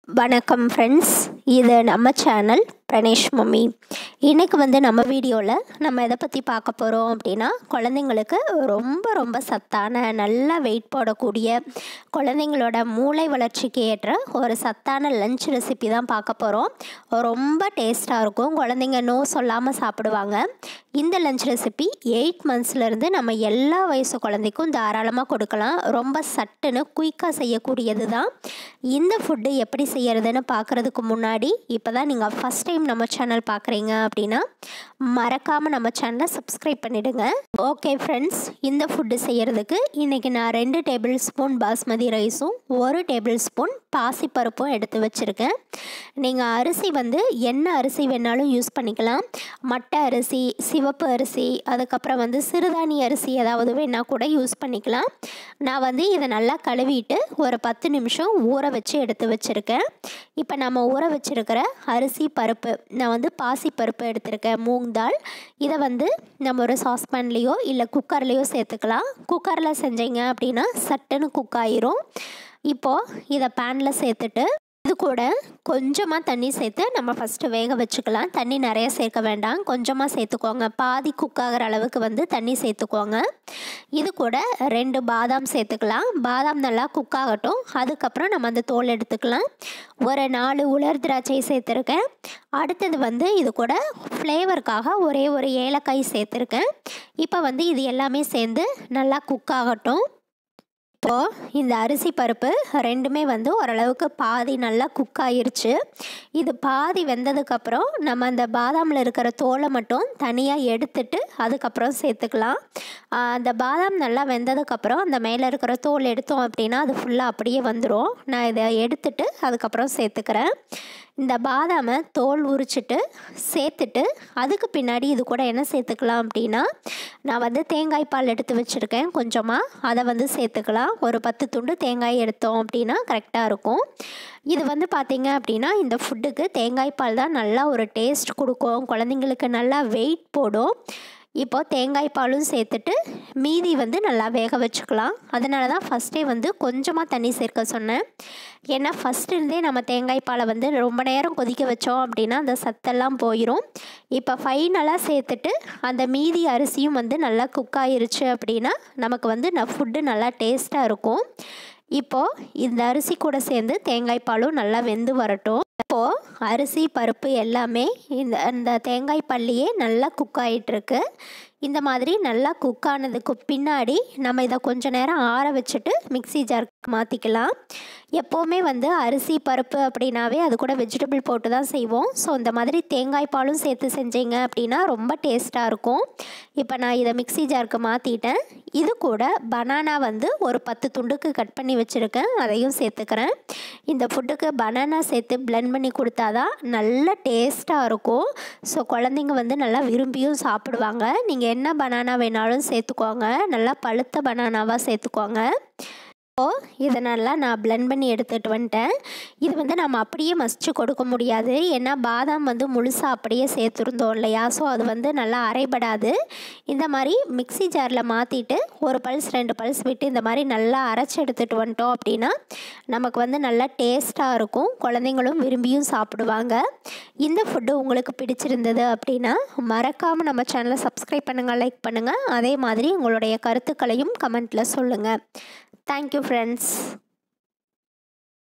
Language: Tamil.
வணக்கம் ஃப்ரெண்ட்ஸ் இது நம்ம சேனல் பிரணேஷ் மம்மி இன்றைக்கி வந்து நம்ம வீடியோவில் நம்ம எதை பற்றி பார்க்க போகிறோம் அப்படின்னா குழந்தைங்களுக்கு ரொம்ப ரொம்ப சத்தான நல்லா வெயிட் போடக்கூடிய குழந்தைங்களோட மூளை வளர்ச்சிக்கு ஏற்ற ஒரு சத்தான லஞ்ச் ரெசிபி தான் பார்க்க போகிறோம் ரொம்ப டேஸ்ட்டாக இருக்கும் குழந்தைங்க நோ சொல்லாமல் சாப்பிடுவாங்க இந்த லஞ்ச் ரெசிபி எயிட் மந்த்ஸ்லேருந்து நம்ம எல்லா வயசு குழந்தைக்கும் தாராளமாக கொடுக்கலாம் ரொம்ப சட்டுன்னு குயிக்காக செய்யக்கூடியது தான் இந்த ஃபுட்டு எப்படி செய்யறதுன்னு பார்க்குறதுக்கு முன்னாடி இப்போ தான் நீங்கள் ஃபஸ்ட் டைம் நம்ம சேனல் பார்க்குறீங்க அப்படின்னா மறக்காமல் நம்ம சேனலை சப்ஸ்கிரைப் பண்ணிவிடுங்க ஓகே ஃப்ரெண்ட்ஸ் இந்த ஃபுட்டு செய்கிறதுக்கு இன்றைக்கி நான் ரெண்டு டேபிள் ஸ்பூன் பாஸ்மதி ரைஸும் ஒரு டேபிள் ஸ்பூன் பாசிப்பருப்பும் எடுத்து வச்சுருக்கேன் நீங்கள் அரிசி வந்து என்ன அரிசி வேணாலும் யூஸ் பண்ணிக்கலாம் மட்டை அரிசி சிவப்பு அரிசி அதுக்கப்புறம் வந்து சிறுதானிய அரிசி ஏதாவது வேணால் கூட யூஸ் பண்ணிக்கலாம் நான் வந்து இதை நல்லா கழுவிட்டு ஒரு பத்து நிமிஷம் ஊற வச்சு எடுத்து வச்சுருக்கேன் இப்போ நம்ம ஊற வச்சுருக்கிற அரிசி பருப்பு நான் வந்து பாசி பருப்பு எடுத்திருக்கேன் மூங் தால் இதை வந்து நம்ம ஒரு சாஸ்பேன்லேயோ இல்லை குக்கர்லேயோ சேர்த்துக்கலாம் குக்கரில் செஞ்சீங்க அப்படின்னா சட்டுன்னு குக் ஆயிரும் இப்போது இதை பேனில் சேர்த்துட்டு இது கூட கொஞ்சமாக தண்ணி சேர்த்து நம்ம ஃபஸ்ட்டு வேக வச்சுக்கலாம் தண்ணி நிறைய சேர்க்க வேண்டாம் கொஞ்சமாக சேர்த்துக்கோங்க பாதி குக் ஆகிற அளவுக்கு வந்து தண்ணி சேர்த்துக்கோங்க இது கூட ரெண்டு பாதாம் சேர்த்துக்கலாம் பாதாம் நல்லா குக் ஆகட்டும் அதுக்கப்புறம் நம்ம அந்த தோல் எடுத்துக்கலாம் ஒரு நாலு உலர் திராட்சை சேர்த்துருக்கேன் அடுத்தது வந்து இது கூட ஃப்ளேவருக்காக ஒரே ஒரு ஏலக்காய் சேர்த்துருக்கேன் இப்போ வந்து இது எல்லாமே சேர்ந்து நல்லா குக் ஆகட்டும் இப்போது இந்த அரிசி பருப்பு ரெண்டுமே வந்து ஓரளவுக்கு பாதி நல்லா குக் ஆயிருச்சு இது பாதி வெந்ததுக்கப்புறம் நம்ம அந்த பாதாமில் இருக்கிற தோலை மட்டும் தனியாக எடுத்துட்டு அதுக்கப்புறம் சேர்த்துக்கலாம் அந்த பாதாம் நல்லா வெந்ததுக்கப்புறம் அந்த மேலே இருக்கிற தோல் எடுத்தோம் அப்படின்னா அது ஃபுல்லாக அப்படியே வந்துடும் நான் இதை எடுத்துட்டு அதுக்கப்புறம் சேர்த்துக்கிறேன் இந்த பாதாமை தோல் உரிச்சிட்டு சேர்த்துட்டு அதுக்கு பின்னாடி இது கூட என்ன சேர்த்துக்கலாம் அப்படின்னா நான் வந்து தேங்காய் பால் எடுத்து வச்சுருக்கேன் கொஞ்சமாக அதை வந்து சேர்த்துக்கலாம் ஒரு பத்து துண்டு தேங்காய் எடுத்தோம் அப்படின்னா கரெக்டாக இருக்கும் இது வந்து பார்த்திங்க அப்படின்னா இந்த ஃபுட்டுக்கு தேங்காய் பால் தான் நல்லா ஒரு டேஸ்ட் கொடுக்கும் குழந்தைங்களுக்கு நல்லா வெயிட் போடும் இப்போது தேங்காய் பாலும் சேர்த்துட்டு மீதி வந்து நல்லா வேக வச்சுக்கலாம் அதனால தான் ஃபஸ்ட்டே வந்து கொஞ்சமாக தண்ணி சேர்க்க சொன்னேன் ஏன்னா ஃபஸ்ட்டு இருந்தே நம்ம தேங்காய் பாலை வந்து ரொம்ப நேரம் கொதிக்க வச்சோம் அப்படின்னா அந்த சத்தெல்லாம் போயிடும் இப்போ ஃபைனலாக சேர்த்துட்டு அந்த மீதி அரிசியும் வந்து நல்லா குக் ஆயிருச்சு அப்படின்னா நமக்கு வந்து ந ஃபுட்டு நல்லா டேஸ்ட்டாக இருக்கும் இப்போது இந்த அரிசி கூட சேர்ந்து தேங்காய் பாலும் நல்லா வெந்து வரட்டும் இப்போது அரிசி பருப்பு எல்லாமே இந்த இந்த தேங்காய் பள்ளியே நல்லா குக் ஆகிட்டுருக்கு இந்த மாதிரி நல்லா குக் ஆனதுக்கு பின்னாடி நம்ம இதை கொஞ்ச நேரம் ஆற வச்சுட்டு மிக்சி ஜாருக்கு மாற்றிக்கலாம் எப்போவுமே வந்து அரிசி பருப்பு அப்படின்னாவே அது கூட வெஜிடபிள் போட்டு தான் செய்வோம் ஸோ இந்த மாதிரி தேங்காய் பாலும் சேர்த்து செஞ்சீங்க அப்படின்னா ரொம்ப டேஸ்ட்டாக இருக்கும் இப்போ நான் இதை மிக்சி ஜாருக்கு மாற்றிட்டேன் இது கூட பனானா வந்து ஒரு பத்து துண்டுக்கு கட் பண்ணி வச்சுருக்கேன் அதையும் சேர்த்துக்கிறேன் இந்த ஃபுட்டுக்கு பனானா சேர்த்து பிளெண்ட் பண்ணி கொடுத்தாதான் நல்ல டேஸ்ட்டாக இருக்கும் ஸோ குழந்தைங்க வந்து நல்லா விரும்பியும் சாப்பிடுவாங்க நீங்கள் என்ன பனானா வேணாலும் சேர்த்துக்கோங்க நல்லா பழுத்த பனானாவாக சேர்த்துக்கோங்க ஸோ இதை நல்லா நான் பிளெண்ட் பண்ணி எடுத்துகிட்டு வந்துட்டேன் இது வந்து நம்ம அப்படியே மசிச்சு கொடுக்க முடியாது ஏன்னா பாதாம் வந்து முழுசாக அப்படியே சேர்த்துருந்தோம் இல்லையா ஸோ அது வந்து நல்லா அரைபடாது இந்த மாதிரி மிக்சி ஜாரில் மாற்றிட்டு ஒரு பல்ஸ் ரெண்டு பல்ஸ் விட்டு இந்த மாதிரி நல்லா அரைச்சி எடுத்துகிட்டு வந்துட்டோம் அப்படின்னா நமக்கு வந்து நல்லா டேஸ்ட்டாக இருக்கும் குழந்தைங்களும் விரும்பியும் சாப்பிடுவாங்க இந்த ஃபுட்டு உங்களுக்கு பிடிச்சிருந்தது அப்படின்னா மறக்காமல் நம்ம சேனலை சப்ஸ்கிரைப் பண்ணுங்கள் லைக் பண்ணுங்கள் அதே மாதிரி உங்களுடைய கருத்துக்களையும் கமெண்ட்டில் சொல்லுங்கள் தேங்க்யூ ஃப்ரெண்ட்ஸ்